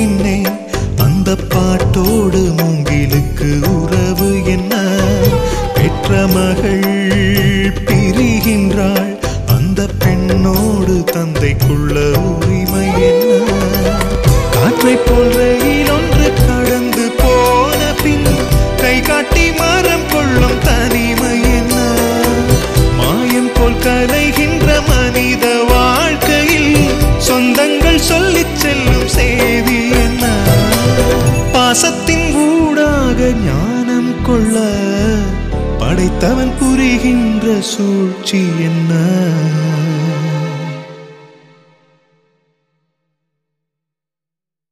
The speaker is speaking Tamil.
பின்னே அந்த பாட்டோடு மூங்கிலுக்கு உறவு என்ன பெற்ற மகள் பிரிகின்றாள் அந்த பெண்ணோடு தந்தைக்குள்ள உரிமை என்ன காற்றை போல் ரயில் ஒன்று கடந்து போன பின் கை காட்டி மரம் கொள்ளும் தனிமை என்ன மாயம் போல் கலைகின்ற மனித வாழ்க்கையில் சொந்தங்கள் சொல்லிச் செல்லும் செய்தி என்ன பாசத்தின் ஊடாக ஞானம் கொள்ள படைத்தவன் புரிகின்ற சூழ்ச்சி என்ன